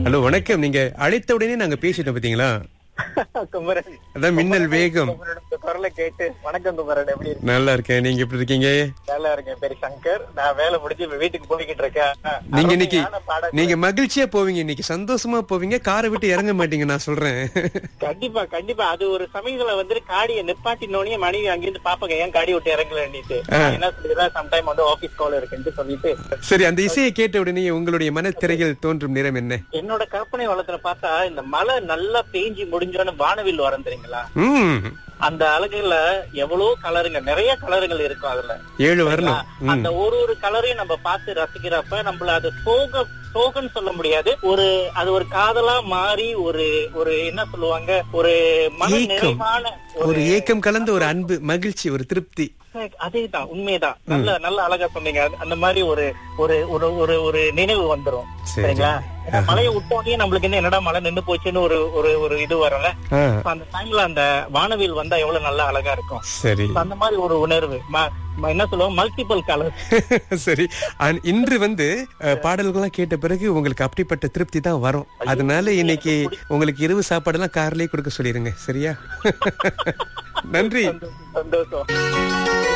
Hello வணக்கம் நீங்க அழைத்த உடனே நாங்க பேசிட்டோம் பாத்தீங்களா குமரன் அதான் மின்னல் வேகம் குமரனோட குரலை கேட்டு வணக்கம் குமரன் எப்படி இருக்கு நல்லா இருக்கேன் நீங்க எப்படி இருக்கீங்க நல்லா இருக்கேன் பேரு சங்கர் நான் வேலை முடிஞ்சு இப்ப வீட்டுக்கு போய்கிட்டு இருக்கேன் நீங்க இன்னைக்கு அருமையான பாடல். நீங்க மகிழ்ச்சியா போவீங்க இன்னைக்கு சந்தோஷமா போவீங்க காரை விட்டு இறங்க மாட்டீங்க நான் சொல்றேன் கண்டிப்பா கண்டிப்பா அது ஒரு சமயத்துல வந்துட்டு காடியை நிப்பாட்டினோடனே மனைவி அங்கிருந்து பாப்பாங்க ஏன் காடி விட்டு இறங்கலன்னுட்டு நான் என்ன சொல்லிடுறேன் சம்டைம் வந்து ஆபீஸ் கால் இருக்குன்னு சொல்லிட்டு சரி அந்த இசையை கேட்ட உடனே உங்களுடைய மனத்திரையில் தோன்றும் நிறம் என்ன என்னோட கற்பனை வளத்துல பார்த்தா இந்த மழை நல்லா பேஞ்சு முடிஞ்சோன்னு வானவில் வரும் தெரியுங்களா ம் அந்த அழகுல எவ்வளவு கலருங்க நிறைய கலருங்கள் இருக்கும் அதுல ஏழு வரணும் ம். அந்த ஒரு ஒரு கலரையும் நம்ம பார்த்து ரசிக்கிறப்ப நம்மள அது சோக சோகன்னு சொல்ல முடியாது ஒரு அது ஒரு காதலா மாறி ஒரு ஒரு என்ன சொல்லுவாங்க ஒரு மன ஏக்கம். நிறைவான ஒரு ஏக்கம் கலந்த ஒரு அன்பு மகிழ்ச்சி ஒரு திருப்தி அதேதான் உண்மைதான் நல்ல நல்ல அழகா சொன்னீங்க அது- அந்த மாதிரி ஒரு ஒரு ஒரு ஒரு ஒரு நினைவு வந்துரும் சரி. சரிங்களா ஏன்னா மழையை விட்டோடனே நம்மளுக்கு என்ன என்னடா மழை நின்னு போச்சுன்னு ஒரு ஒரு ஒரு இது வரும்ல ஆ, அப்ப அந்த டைம்ல அந்த வானவில் வந்தா எவ்வளவு நல்லா அழகா இருக்கும் சரி அப்ப அந்த மாதிரி ஒரு உணர்வு ம- ம- என்ன சொல்லுவோம் மல்டிபிள் கலர் சரி அண்ட் இன்று வந்து அஹ், பாடல்கள்லாம் கேட்ட பிறகு உங்களுக்கு அப்படிப்பட்ட திருப்தி தான் வரும் அதனால இன்னைக்கு உங்களுக்கு இரவு சாப்பாடெல்லாம் கார்லயே கொடுக்க சொல்லிருங்க சரியா நன்றி சந்தோஷம்